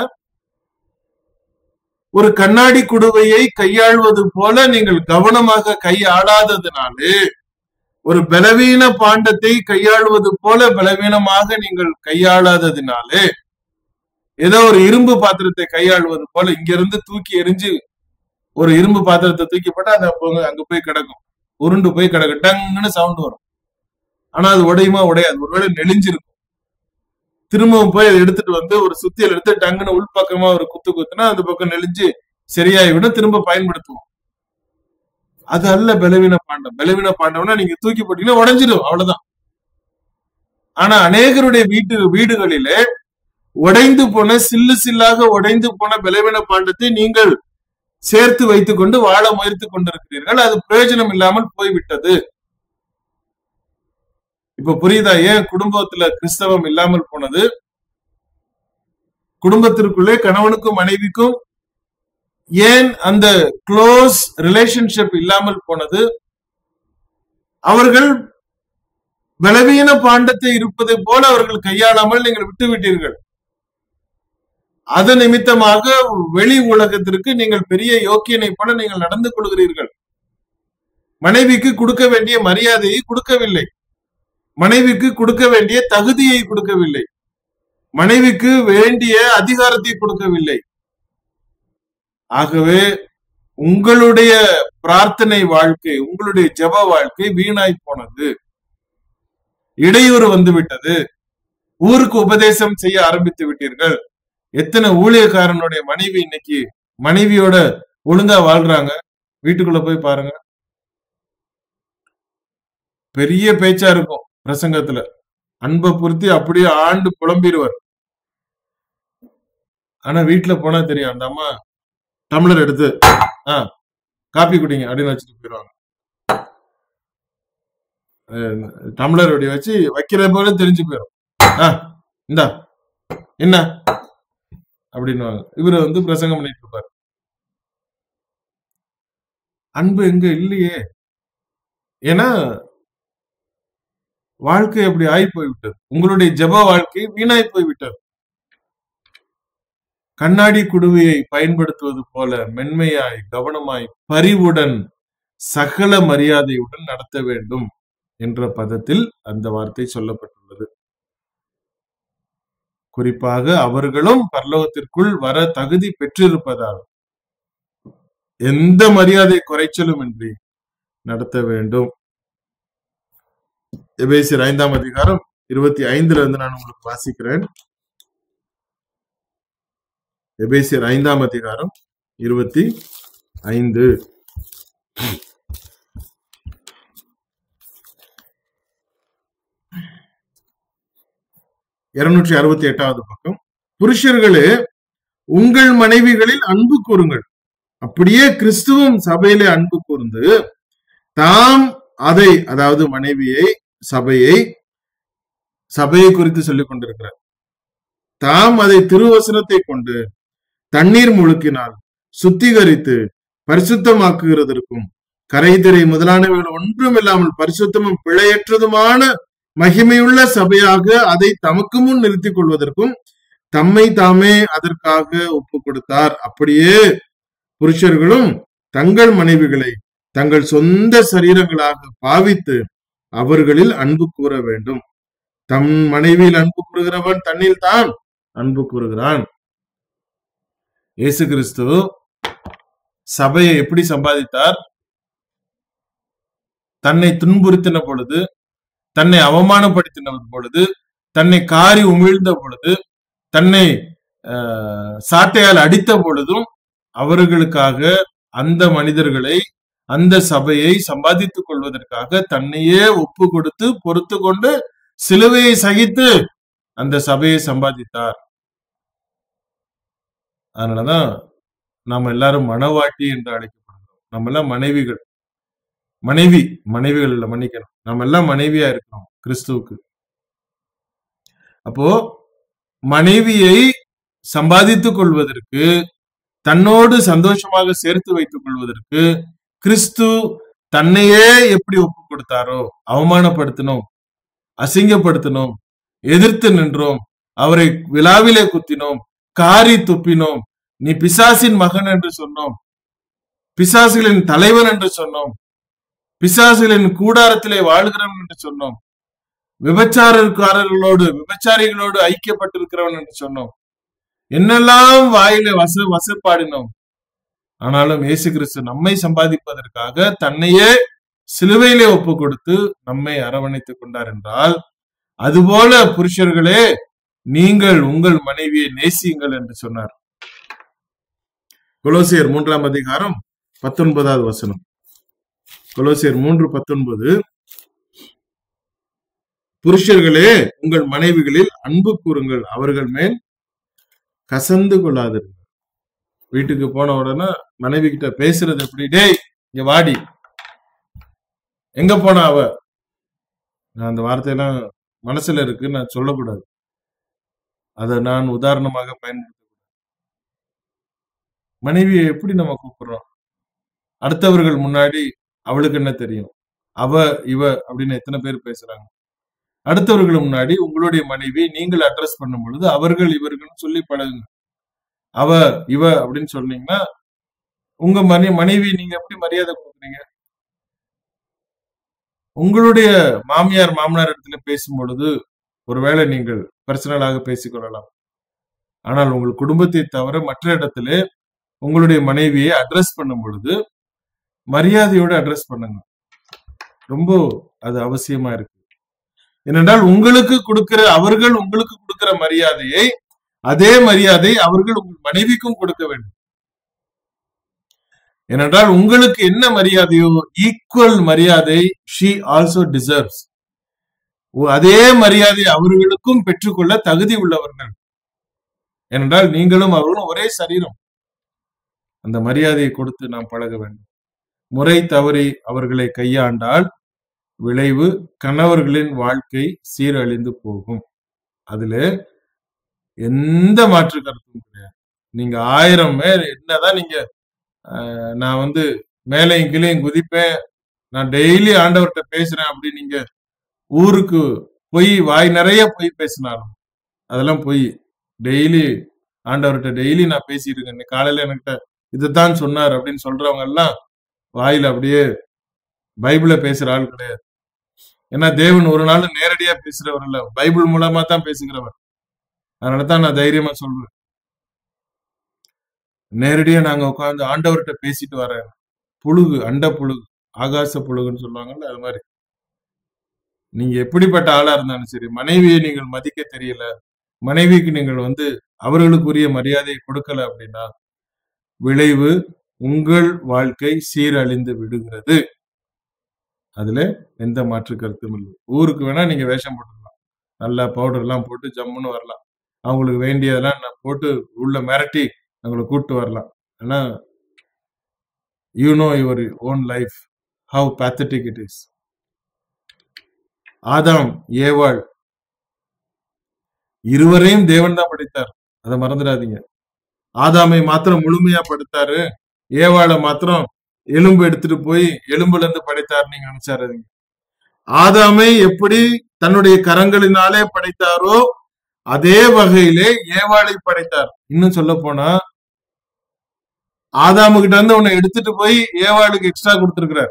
ஒரு கண்ணாடி குடுவையை கையாள்வது போல நீங்கள் கவனமாக கையாளாததினாலே ஒரு பலவீன பாண்டத்தை கையாளுவது போல பலவீனமாக நீங்கள் கையாளாததினாலே ஏதோ ஒரு இரும்பு பாத்திரத்தை கையாளுவது போல இங்க இருந்து தூக்கி எரிஞ்சு ஒரு இரும்பு பாத்திரத்தை தூக்கி போட்டா அது அப்போ அங்க போய் கிடக்கும் உருண்டு போய் கிடக்கும் டங்குன்னு சவுண்ட் வரும் ஆனா அது உடையுமா உடையாது ஒருவேளை நெளிஞ்சிருக்கும் திரும்பவும் போய் அதை எடுத்துட்டு வந்து ஒரு சுத்தியல் எடுத்து டங்குன்னு உள்பக்கமா ஒரு குத்து குத்துனா அந்த பக்கம் நெளிஞ்சு சரியாயிவிடும் திரும்ப பயன்படுத்துவோம் அது அல்ல பலவீன பாண்டம் பலவீன பாண்டம்னா நீங்க தூக்கி போட்டீங்கன்னா உடைஞ்சிடும் அவ்வளவுதான் ஆனா அநேகருடைய வீட்டு வீடுகளிலே உடைந்து போன சில்லு சில்லாக உடைந்து போன பலவீன பாண்டத்தை நீங்கள் சேர்த்து வைத்துக் கொண்டு வாழ முயற்சி கொண்டிருக்கிறீர்கள் அது பிரயோஜனம் இல்லாமல் போய்விட்டது இப்ப புரியுதா ஏன் குடும்பத்துல கிறிஸ்தவம் இல்லாமல் போனது குடும்பத்திற்குள்ளே கணவனுக்கும் மனைவிக்கும் ஏன் அந்த க்ளோஸ் ரிலேஷன்ஷிப் இல்லாமல் போனது அவர்கள் பலவீன பாண்டத்தை இருப்பதை போல அவர்கள் கையாளாமல் நீங்கள் விட்டு விட்டீர்கள் அது நிமித்தமாக வெளி உலகத்திற்கு நீங்கள் பெரிய யோக்கியனை போல நீங்கள் நடந்து கொள்கிறீர்கள் மனைவிக்கு கொடுக்க வேண்டிய மரியாதையை கொடுக்கவில்லை மனைவிக்கு கொடுக்க வேண்டிய தகுதியை கொடுக்கவில்லை மனைவிக்கு வேண்டிய அதிகாரத்தை கொடுக்கவில்லை ஆகவே உங்களுடைய பிரார்த்தனை வாழ்க்கை உங்களுடைய ஜெப வாழ்க்கை வீணாய் போனது இடையூறு வந்து விட்டது ஊருக்கு உபதேசம் செய்ய ஆரம்பித்து விட்டீர்கள் எத்தனை ஊழியக்காரனுடைய மனைவி இன்னைக்கு மனைவியோட ஒழுங்கா வாழ்றாங்க வீட்டுக்குள்ள போய் பாருங்க பெரிய பேச்சா இருக்கும் பிரசங்கத்துல அன்பை பொருத்தி அப்படியே ஆண்டு புலம்பிடுவார் ஆனா வீட்டுல போனா தெரியும் அந்த அம்மா டம்ளர் எடுத்து ஆ காப்பி குடிங்க அப்படின்னு வச்சுட்டு போயிடுவாங்க அஹ் டம்ளர் அப்படி வச்சு வைக்கிற போல தெரிஞ்சு போயிடும் ஆ இந்தா என்ன அப்படின்னுவாங்க இவரு வந்து பிரசங்கம் பண்ணிட்டு இருப்பாரு அன்பு எங்க இல்லையே ஏன்னா வாழ்க்கை அப்படி ஆகி போய்விட்டது உங்களுடைய ஜெப வாழ்க்கை வீணாய் போய்விட்டது கண்ணாடி குடுவையை பயன்படுத்துவது போல மென்மையாய் கவனமாய் பரிவுடன் சகல மரியாதையுடன் நடத்த வேண்டும் என்ற பதத்தில் அந்த வார்த்தை சொல்லப்பட்டுள்ளது குறிப்பாக அவர்களும் பரலோகத்திற்குள் வர தகுதி பெற்றிருப்பதால் எந்த மரியாதை குறைச்சலும் இன்றி நடத்த வேண்டும் எபேசியர் ஐந்தாம் அதிகாரம் இருபத்தி ஐந்துல இருந்து நான் உங்களுக்கு வாசிக்கிறேன் எபேசியர் ஐந்தாம் அதிகாரம் இருபத்தி ஐந்து இருநூற்றி அறுபத்தி எட்டாவது பக்கம் புருஷர்களே உங்கள் மனைவிகளில் அன்பு கூறுங்கள் அப்படியே கிறிஸ்துவும் சபையிலே அன்பு கூர்ந்து தாம் அதை அதாவது மனைவியை சபையை சபையை குறித்து சொல்லிக் கொண்டிருக்கிறார் தாம் அதை திருவசனத்தை கொண்டு தண்ணீர் முழுக்கினால் சுத்திகரித்து பரிசுத்தமாக்குகிறதற்கும் கரைதிரை முதலானவைகள் ஒன்றுமில்லாமல் பரிசுத்தமும் பிழையற்றதுமான மகிமையுள்ள சபையாக அதை தமக்கு முன் நிறுத்திக் கொள்வதற்கும் தம்மை தாமே அதற்காக ஒப்பு கொடுத்தார் அப்படியே புருஷர்களும் தங்கள் மனைவிகளை தங்கள் சொந்த சரீரங்களாக பாவித்து அவர்களில் அன்பு கூற வேண்டும் தம் மனைவியில் அன்பு கூறுகிறவன் தன்னில் தான் அன்பு கூறுகிறான் இயேசு கிறிஸ்து சபையை எப்படி சம்பாதித்தார் தன்னை துன்புறுத்தின பொழுது தன்னை அவமானப்படுத்தின பொழுது தன்னை காரி உமிழ்ந்த பொழுது தன்னை ஆஹ், சாட்டையால் அடித்த பொழுதும் அவர்களுக்காக அந்த மனிதர்களை அந்த சபையை சம்பாதித்துக் கொள்வதற்காக தன்னையே ஒப்பு கொடுத்து பொறுத்து கொண்டு சிலுவையை சகித்து அந்த சபையை சம்பாதித்தார் அதனாலதான் நாம் எல்லாரும் மனவாட்டி என்று அழைக்கப்படுகிறோம் நம்ம எல்லாம் மனைவிகள் மனைவி மனைவிகள் இல்ல மன்னிக்கணும் நம்ம எல்லாம் மனைவியா இருக்கிறோம் கிறிஸ்துவுக்கு அப்போ மனைவியை சம்பாதித்துக் கொள்வதற்கு தன்னோடு சந்தோஷமாக சேர்த்து வைத்துக் கொள்வதற்கு கிறிஸ்து தன்னையே எப்படி ஒப்பு கொடுத்தாரோ அவமானப்படுத்தினோம் அசிங்கப்படுத்தினோம் எதிர்த்து நின்றோம் அவரை விழாவிலே குத்தினோம் காரி துப்பினோம் நீ பிசாசின் மகன் என்று சொன்னோம் பிசாசுகளின் தலைவன் என்று சொன்னோம் பிசாசுகளின் கூடாரத்திலே வாழ்கிறவன் என்று சொன்னோம் விபச்சாரக்காரர்களோடு விபச்சாரிகளோடு ஐக்கியப்பட்டிருக்கிறவன் என்று சொன்னோம் என்னெல்லாம் வாயில வச வசப்பாடினோம் ஆனாலும் இயேசு கிறிஸ்து நம்மை சம்பாதிப்பதற்காக தன்னையே சிலுவையிலே ஒப்பு கொடுத்து நம்மை அரவணைத்துக் கொண்டார் என்றால் அதுபோல புருஷர்களே நீங்கள் உங்கள் மனைவியை நேசியுங்கள் என்று சொன்னார் கொலோசியர் மூன்றாம் அதிகாரம் பத்தொன்பதாவது வசனம் கொலோசியர் மூன்று பத்தொன்பது புருஷர்களே உங்கள் மனைவிகளில் அன்பு கூறுங்கள் அவர்கள் மேல் கசந்து கொள்ளாதிருங்கள் வீட்டுக்கு போன உடனே மனைவி கிட்ட பேசுறது எப்படி டேய் இங்க வாடி எங்க போனா அவ நான் அந்த வார்த்தையெல்லாம் மனசுல இருக்கு நான் சொல்லக்கூடாது அதை நான் உதாரணமாக பயன்படுத்த மனைவியை எப்படி நம்ம கூப்பிடுறோம் அடுத்தவர்கள் முன்னாடி அவளுக்கு என்ன தெரியும் அவ இவ அப்படின்னு எத்தனை பேர் பேசுறாங்க அடுத்தவர்கள் முன்னாடி உங்களுடைய மனைவி நீங்கள் அட்ரஸ் பண்ணும் பொழுது அவர்கள் இவர்கள்னு சொல்லி பழகுங்க அவ இவ அப்படின்னு சொன்னீங்கன்னா உங்க மனை மனைவி நீங்க எப்படி மரியாதை கொடுக்குறீங்க உங்களுடைய மாமியார் மாமனார் இடத்துல பேசும் பொழுது ஒருவேளை நீங்கள் பர்சனலாக பேசிக்கொள்ளலாம் ஆனால் உங்கள் குடும்பத்தை தவிர மற்ற இடத்திலே உங்களுடைய மனைவியை அட்ரஸ் பண்ணும் பொழுது மரியாதையோடு அட்ரஸ் பண்ணுங்க ரொம்ப அது அவசியமா இருக்கு ஏனென்றால் உங்களுக்கு கொடுக்கிற அவர்கள் உங்களுக்கு கொடுக்கிற மரியாதையை அதே மரியாதை அவர்கள் உங்கள் மனைவிக்கும் கொடுக்க வேண்டும் ஏனென்றால் உங்களுக்கு என்ன மரியாதையோ ஈக்குவல் மரியாதை ஷீ ஆல்சோ டிசர்வ்ஸ் அதே மரியாதை அவர்களுக்கும் பெற்றுக்கொள்ள தகுதி உள்ளவர்கள் ஏனென்றால் நீங்களும் அவர்களும் ஒரே சரீரம் அந்த மரியாதையை கொடுத்து நாம் பழக வேண்டும் முறை தவறி அவர்களை கையாண்டால் விளைவு கணவர்களின் வாழ்க்கை சீரழிந்து போகும் அதுல எந்த மாற்று கருத்தும் கிடையாது நீங்க ஆயிரம் பேர் என்னதான் நீங்க ஆஹ், நான் வந்து மேலையும் கீழையும் குதிப்பேன் நான் டெய்லி ஆண்டவர்கிட்ட பேசுறேன் அப்படி நீங்க ஊருக்கு பொய் வாய் நிறைய பொய் பேசினாலும் அதெல்லாம் பொய் டெய்லி ஆண்டவர்கிட்ட டெய்லி நான் பேசிட்டு இருக்கேன் இன்னைக்கு காலையில என்கிட்ட இதுதான் சொன்னார் அப்படின்னு சொல்றவங்க எல்லாம் வாயில அப்படியே பைபிளை பேசுற ஆள் கிடையாது ஏன்னா தேவன் ஒரு நாள் நேரடியா பேசுறவர் இல்ல பைபிள் மூலமா தான் பேசுகிறவர் அதனால தான் நான் தைரியமா சொல்றேன் நேரடியா நாங்க உட்கார்ந்து ஆண்டவர்கிட்ட பேசிட்டு வரேன் புழுகு அண்ட புழுகு ஆகாச புழுகுன்னு சொல்லுவாங்கல்ல அது மாதிரி நீங்க எப்படிப்பட்ட ஆளா இருந்தாலும் சரி மனைவியை நீங்கள் மதிக்க தெரியல மனைவிக்கு நீங்கள் வந்து அவர்களுக்குரிய மரியாதையை கொடுக்கல அப்படின்னா விளைவு உங்கள் வாழ்க்கை சீரழிந்து விடுகிறது அதுல எந்த மாற்று கருத்தும் இல்லை ஊருக்கு வேணா நீங்க வேஷம் போட்டுக்கலாம் நல்லா பவுடர் எல்லாம் போட்டு ஜம்முன்னு வரலாம் அவங்களுக்கு வேண்டியதெல்லாம் நான் போட்டு உள்ள மிரட்டி அவங்களை கூட்டு வரலாம் ஆனா you know your own life how pathetic it is ஆதாம் ஏவாள் இருவரையும் தேவன் தான் படைத்தார் அதை மறந்துடாதீங்க ஆதாமை மாத்திரம் முழுமையா படைத்தாரு ஏவாளை மாத்திரம் எலும்பு எடுத்துட்டு போய் எலும்புல இருந்து படைத்தார் நீங்க நினைச்சாருங்க ஆதாமை எப்படி தன்னுடைய கரங்களினாலே படைத்தாரோ அதே வகையிலே ஏவாளை படைத்தார் இன்னும் சொல்ல போனா ஆதாமு கிட்ட இருந்து உன்னை எடுத்துட்டு போய் ஏவாளுக்கு எக்ஸ்ட்ரா கொடுத்திருக்கிறார்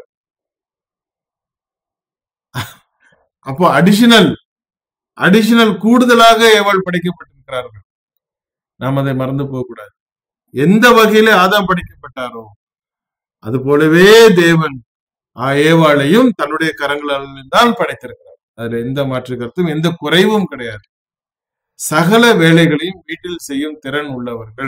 அப்போ அடிஷனல் அடிஷனல் கூடுதலாக ஏவாள் படைக்கப்பட்டிருக்கிறார்கள் நாம் அதை மறந்து போகக்கூடாது எந்த வகையில ஆதாம் படைக்கப்பட்டாரோ அது போலவே தேவன் ஆ ஏவாளையும் தன்னுடைய கரங்களால் தான் படைத்திருக்கிறார் அதுல எந்த மாற்று கருத்தும் எந்த குறைவும் கிடையாது சகல வேலைகளையும் வீட்டில் செய்யும் திறன் உள்ளவர்கள்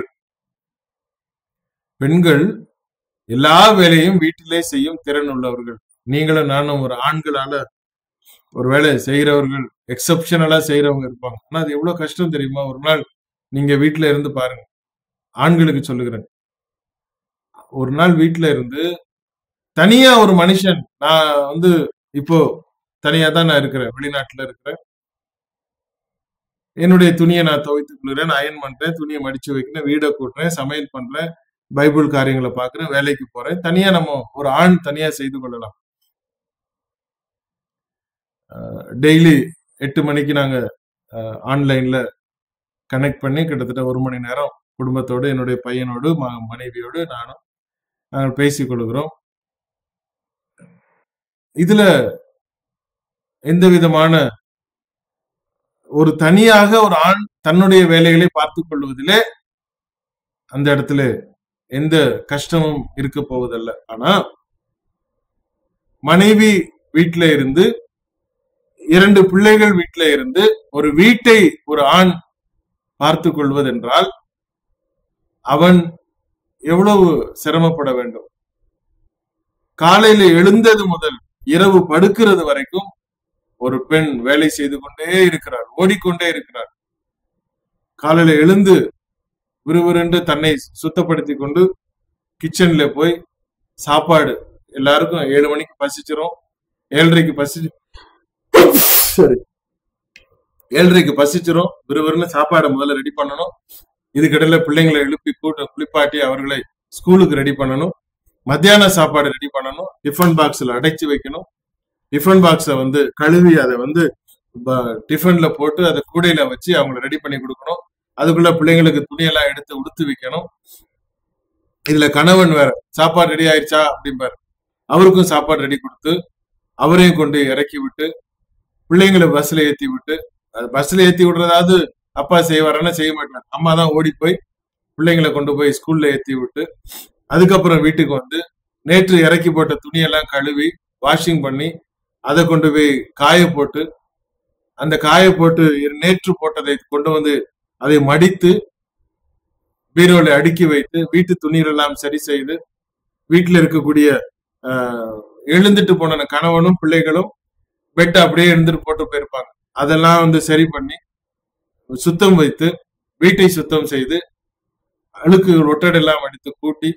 பெண்கள் எல்லா வேலையும் வீட்டிலே செய்யும் திறன் உள்ளவர்கள் நீங்களும் நானும் ஒரு ஆண்களால ஒரு வேலை செய்யறவர்கள் எக்ஸப்ஷனலா செய்யறவங்க இருப்பாங்க ஆனா அது எவ்வளவு கஷ்டம் தெரியுமா ஒரு நாள் நீங்க வீட்டுல இருந்து பாருங்க ஆண்களுக்கு சொல்லுகிறேன் ஒரு நாள் வீட்டுல இருந்து தனியா ஒரு மனுஷன் நான் வந்து இப்போ தனியா தான் நான் இருக்கிறேன் வெளிநாட்டுல இருக்கிறேன் என்னுடைய துணியை நான் துவைத்துக் கொள்கிறேன் அயன் பண்றேன் துணியை மடிச்சு வைக்கிறேன் வீடை கூட்டுறேன் சமையல் பண்றேன் பைபிள் காரியங்களை பாக்குறேன் வேலைக்கு போறேன் தனியா நம்ம ஒரு ஆண் தனியா செய்து கொள்ளலாம் டெய்லி எட்டு மணிக்கு நாங்க ஆன்லைன்ல கனெக்ட் பண்ணி கிட்டத்தட்ட ஒரு மணி நேரம் குடும்பத்தோடு என்னுடைய பையனோடு மனைவியோடு நானும் நாங்கள் பேசிக் கொள்கிறோம் இதுல எந்த விதமான ஒரு தனியாக ஒரு ஆண் தன்னுடைய வேலைகளை பார்த்துக் கொள்வதிலே அந்த இடத்துல எந்த கஷ்டமும் இருக்க போவதல்ல ஆனா மனைவி வீட்டில இருந்து இரண்டு பிள்ளைகள் வீட்டில இருந்து ஒரு வீட்டை ஒரு ஆண் பார்த்து கொள்வதென்றால் அவன் எவ்வளவு சிரமப்பட வேண்டும் காலையில எழுந்தது முதல் இரவு படுக்கிறது வரைக்கும் ஒரு பெண் வேலை செய்து கொண்டே இருக்கிறார் ஓடிக்கொண்டே இருக்கிறார் காலையில எழுந்து விறுவிறுன்று தன்னை சுத்தப்படுத்தி கொண்டு கிச்சன்ல போய் சாப்பாடு எல்லாருக்கும் ஏழு மணிக்கு பசிச்சிரும் ஏழரைக்கு பசி சரி ஏழரைக்கு பசிச்சிரும் விறுவிறுன்னு சாப்பாடை முதல்ல ரெடி பண்ணணும் இதுக்கிடையில பிள்ளைங்களை எழுப்பி கூட்ட குளிப்பாட்டி அவர்களை ஸ்கூலுக்கு ரெடி பண்ணணும் மத்தியான சாப்பாடு ரெடி பண்ணணும் டிஃபன் பாக்ஸ்ல அடைச்சு வைக்கணும் டிஃபன் பாக்ஸை வந்து கழுவி அதை வந்து டிஃபன்ல போட்டு அதை கூடையில வச்சு அவங்களை ரெடி பண்ணி கொடுக்கணும் அதுக்குள்ள பிள்ளைங்களுக்கு துணியெல்லாம் எடுத்து உடுத்து வைக்கணும் இதுல கணவன் வேற சாப்பாடு ரெடி ஆயிடுச்சா அப்படிம்பாரு அவருக்கும் சாப்பாடு ரெடி கொடுத்து அவரையும் கொண்டு இறக்கி விட்டு பிள்ளைங்களை பஸ்ல ஏத்தி விட்டு அது பஸ்ல ஏத்தி விடுறதாவது அப்பா செய்வாரானா செய்ய மாட்டார் அம்மா தான் ஓடி போய் பிள்ளைங்களை கொண்டு போய் ஸ்கூல்ல ஏத்தி விட்டு அதுக்கப்புறம் வீட்டுக்கு வந்து நேற்று இறக்கி போட்ட துணியெல்லாம் கழுவி வாஷிங் பண்ணி அதை கொண்டு போய் காய போட்டு அந்த காய போட்டு நேற்று போட்டதை கொண்டு வந்து அதை மடித்து பீரோல அடுக்கி வைத்து வீட்டு துணிகள் எல்லாம் சரி செய்து வீட்டுல இருக்கக்கூடிய எழுந்துட்டு போன கணவனும் பிள்ளைகளும் பெட் அப்படியே எழுந்துட்டு போட்டு போயிருப்பாங்க அதெல்லாம் வந்து சரி பண்ணி சுத்தம் வைத்து வீட்டை சுத்தம் செய்து அழுக்கு ஒட்டடெல்லாம் அடித்து கூட்டி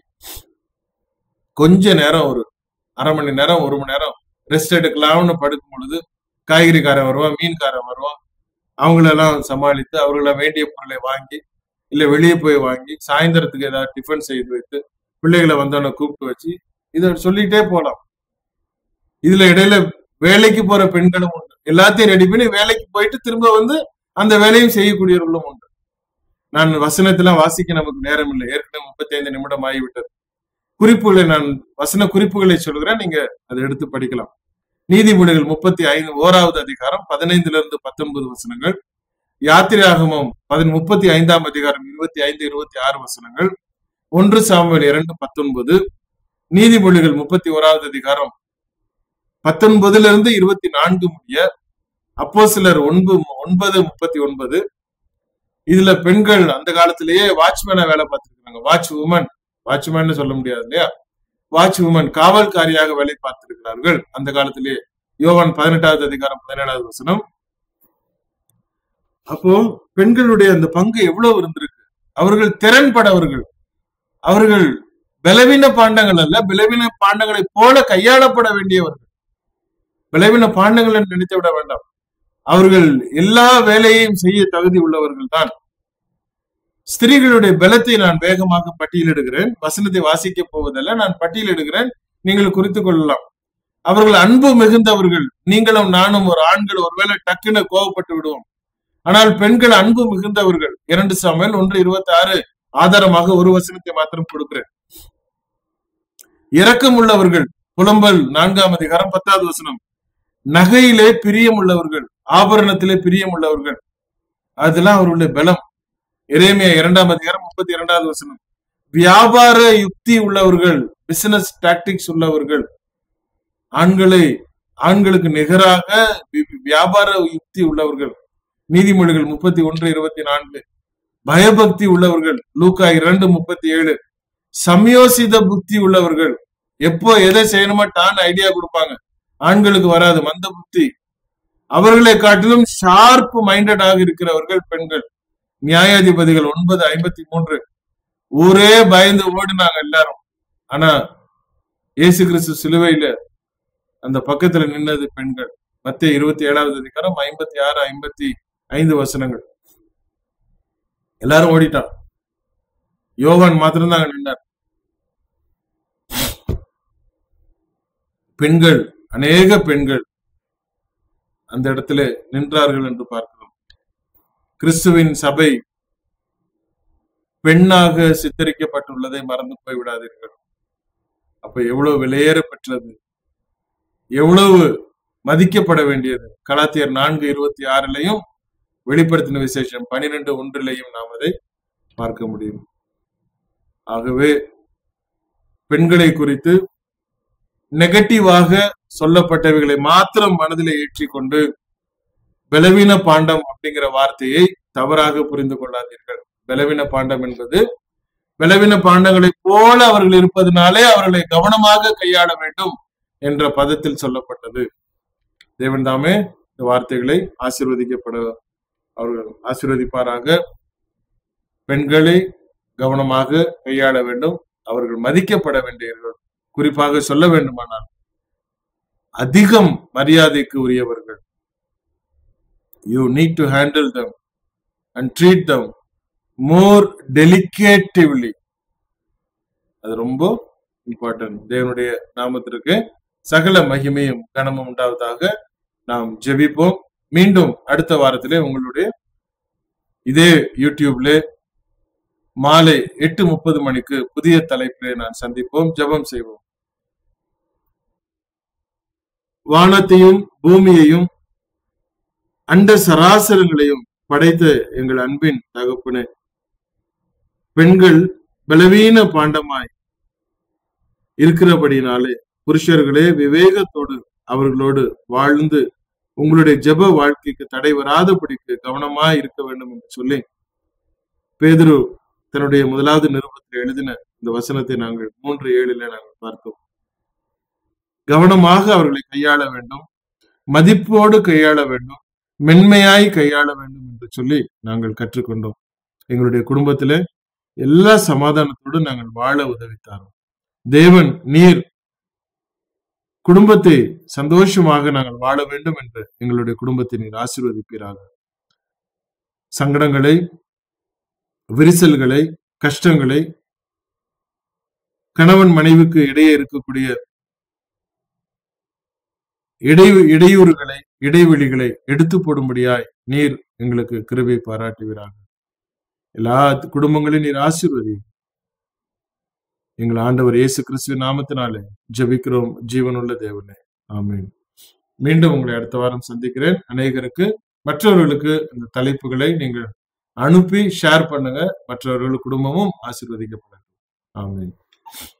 கொஞ்ச நேரம் ஒரு அரை மணி நேரம் ஒரு மணி நேரம் ரெஸ்ட் எடுக்கலாம்னு படுக்கும் பொழுது காய்கறிக்காரன் வருவான் மீன்காரன் வருவான் அவங்களெல்லாம் சமாளித்து அவர்களை வேண்டிய பொருளை வாங்கி இல்ல வெளியே போய் வாங்கி சாயந்தரத்துக்கு ஏதாவது டிஃபன் செய்து வைத்து பிள்ளைகளை வந்தவன கூப்பிட்டு வச்சு இதை சொல்லிட்டே போலாம் இதுல இடையில வேலைக்கு போற பெண்களும் உண்டு எல்லாத்தையும் ரெடி பண்ணி வேலைக்கு போயிட்டு திரும்ப வந்து அந்த வேலையும் செய்யக்கூடியவர்களும் உண்டு நான் வசனத்தெல்லாம் வாசிக்க நமக்கு நேரம் இல்லை ஏற்கனவே முப்பத்தி ஐந்து நிமிடம் ஆகிவிட்டது குறிப்புகளை நான் வசன குறிப்புகளை சொல்கிறேன் நீங்க அதை எடுத்து படிக்கலாம் நீதிமொழிகள் முப்பத்தி ஐந்து ஓராவது அதிகாரம் பதினைந்துல இருந்து பத்தொன்பது வசனங்கள் யாத்திராகமம் பதின் முப்பத்தி ஐந்தாம் அதிகாரம் இருபத்தி ஐந்து இருபத்தி ஆறு வசனங்கள் ஒன்று சாமுவேல் இரண்டு பத்தொன்பது நீதிமொழிகள் முப்பத்தி ஓராவது அதிகாரம் பத்தொன்பதுல இருந்து இருபத்தி நான்கு முடிய அப்போ சிலர் ஒன்பது ஒன்பது முப்பத்தி ஒன்பது இதுல பெண்கள் அந்த காலத்திலேயே வாட்ச்மேனா வேலை பார்த்திருக்காங்க வாட்ச் உமன் வாட்ச்மேன் சொல்ல முடியாது இல்லையா வாட்ச் உமன் காவல்காரியாக வேலை பார்த்திருக்கிறார்கள் அந்த காலத்திலேயே யோவான் பதினெட்டாவது அதிகாரம் பதினேழாவது வசனம் அப்போ பெண்களுடைய அந்த பங்கு எவ்வளவு இருந்திருக்கு அவர்கள் திறன்படவர்கள் அவர்கள் பலவீன பாண்டங்கள் அல்ல பலவீன பாண்டங்களை போல கையாளப்பட வேண்டியவர்கள் பலவீன பாண்டங்கள் என்று நினைத்து விட வேண்டாம் அவர்கள் எல்லா வேலையையும் செய்ய தகுதி உள்ளவர்கள் தான் ஸ்திரீகளுடைய பலத்தை நான் வேகமாக பட்டியலிடுகிறேன் வசனத்தை வாசிக்க போவதல்ல நான் பட்டியலிடுகிறேன் நீங்கள் குறித்துக் கொள்ளலாம் அவர்கள் அன்பு மிகுந்தவர்கள் நீங்களும் நானும் ஒரு ஆண்கள் ஒருவேளை டக்குன்னு கோவப்பட்டு விடுவோம் ஆனால் பெண்கள் அன்பு மிகுந்தவர்கள் இரண்டு சாமியல் ஒன்று இருபத்தி ஆறு ஆதாரமாக ஒரு வசனத்தை மாத்திரம் கொடுக்கிறேன் இரக்கம் உள்ளவர்கள் புலம்பல் நான்காம் அதிகாரம் பத்தாவது வசனம் நகையிலே பிரியம் உள்ளவர்கள் ஆபரணத்திலே பிரியம் உள்ளவர்கள் அதெல்லாம் அவர்களுடைய பலம் எரேமியா இரண்டாம் அதிகாரம் முப்பத்தி இரண்டாவது வசனம் வியாபார யுக்தி உள்ளவர்கள் பிசினஸ் டாக்டிக்ஸ் உள்ளவர்கள் ஆண்களை ஆண்களுக்கு நிகராக வி- வியாபார யுக்தி உள்ளவர்கள் நீதிமொழிகள் முப்பத்தி ஒன்று இருபத்தி நான்கு பயபக்தி உள்ளவர்கள் லூக்கா இரண்டு முப்பத்தி ஏழு சமயோசித புத்தி உள்ளவர்கள் எப்போ எதை செய்யணுமோ டான் ஐடியா கொடுப்பாங்க ஆண்களுக்கு வராது மந்த புத்தி அவர்களை காட்டிலும் ஷார்ப் மைண்டடாக இருக்கிறவர்கள் பெண்கள் நியாயாதிபதிகள் ஒன்பது ஐம்பத்தி மூன்று ஊரே பயந்து ஓடினாங்க எல்லாரும் ஆனா இயேசு கிறிஸ்து சிலுவையில அந்த பக்கத்துல நின்னது பெண்கள் மத்திய இருபத்தி ஏழாவது அதிகாரம் ஐம்பத்தி ஆறு ஐம்பத்தி ஐந்து வசனங்கள் எல்லாரும் ஓடிட்டான் யோவான் மாத்திரம்தான் அங்க நின்னார் பெண்கள் அநேக பெண்கள் அந்த இடத்துல நின்றார்கள் என்று பார்க்கிறோம் கிறிஸ்துவின் சபை பெண்ணாக சித்தரிக்கப்பட்டுள்ளதை மறந்து போய் விடாதீர்கள் அப்ப எவ்வளவு விலையேற பெற்றது எவ்வளவு மதிக்கப்பட வேண்டியது கலாத்தியர் நான்கு இருபத்தி ஆறுலையும் வெளிப்படுத்தின விசேஷம் பனிரெண்டு ஒன்றிலையும் நாம் அதை பார்க்க முடியும் ஆகவே பெண்களை குறித்து நெகட்டிவாக சொல்லப்பட்டவைகளை மாத்திரம் மனதிலே ஏற்றிக்கொண்டு பலவீன பாண்டம் அப்படிங்கிற வார்த்தையை தவறாக புரிந்து கொள்ளாதீர்கள் பலவீன பாண்டம் என்பது பலவீன பாண்டங்களைப் போல அவர்கள் இருப்பதனாலே அவர்களை கவனமாக கையாள வேண்டும் என்ற பதத்தில் சொல்லப்பட்டது தேவன் தாமே இந்த வார்த்தைகளை ஆசீர்வதிக்கப்பட அவர்கள் ஆசீர்வதிப்பாராக பெண்களை கவனமாக கையாள வேண்டும் அவர்கள் மதிக்கப்பட வேண்டியவர்கள் குறிப்பாக சொல்ல வேண்டுமானால் அதிகம் மரியாதைக்கு உரியவர்கள் you need to handle them and treat them more delicately அது ரொம்ப இம்பார்ட்டன்ட் தேவனுடைய நாமத்திற்கு சகல மகிமையும் கனமும் உண்டாவதாக நாம் ஜெபிப்போம் மீண்டும் அடுத்த வாரத்திலே உங்களுடைய இதே யூடியூப்ல மாலை எட்டு முப்பது மணிக்கு புதிய தலைப்பிலே நான் சந்திப்போம் ஜெபம் செய்வோம் வானத்தையும் பூமியையும் அண்ட சராசரங்களையும் படைத்த எங்கள் அன்பின் தகப்பனே பெண்கள் பலவீன பாண்டமாய் இருக்கிறபடினாலே புருஷர்களே விவேகத்தோடு அவர்களோடு வாழ்ந்து உங்களுடைய ஜெப வாழ்க்கைக்கு தடை வராதபடிக்கு கவனமாய் இருக்க வேண்டும் என்று சொல்லி பேதுரு தன்னுடைய முதலாவது நிருபத்தில் எழுதின இந்த வசனத்தை நாங்கள் மூன்று ஏழில நாங்கள் பார்த்தோம் கவனமாக அவர்களை கையாள வேண்டும் மதிப்போடு கையாள வேண்டும் மென்மையாய் கையாள வேண்டும் என்று சொல்லி நாங்கள் கற்றுக்கொண்டோம் எங்களுடைய குடும்பத்திலே எல்லா சமாதானத்தோடு நாங்கள் வாழ உதவித்தாரோம் தேவன் நீர் குடும்பத்தை சந்தோஷமாக நாங்கள் வாழ வேண்டும் என்று எங்களுடைய குடும்பத்தை நீர் ஆசீர்வதிப்பீராக சங்கடங்களை விரிசல்களை கஷ்டங்களை கணவன் மனைவிக்கு இடையே இருக்கக்கூடிய இடை இடையூறுகளை இடைவெளிகளை எடுத்து போடும்படியாய் நீர் எங்களுக்கு கிருபை பாராட்டுவீராக எல்லா குடும்பங்களையும் நீர் ஆசீர்வதி எங்கள் ஆண்டவர் இயேசு கிறிஸ்துவின் நாமத்தினாலே ஜெபிக்கிறோம் ஜீவனுள்ள தேவனே ஆமென் மீண்டும் உங்களை அடுத்த வாரம் சந்திக்கிறேன் அநேகருக்கு மற்றவர்களுக்கு இந்த தலைப்புகளை நீங்கள் அனுப்பி ஷேர் பண்ணுங்க மற்றவர்கள் குடும்பமும் ஆசீர்வதிக்கப்படட்டும் ஆமென்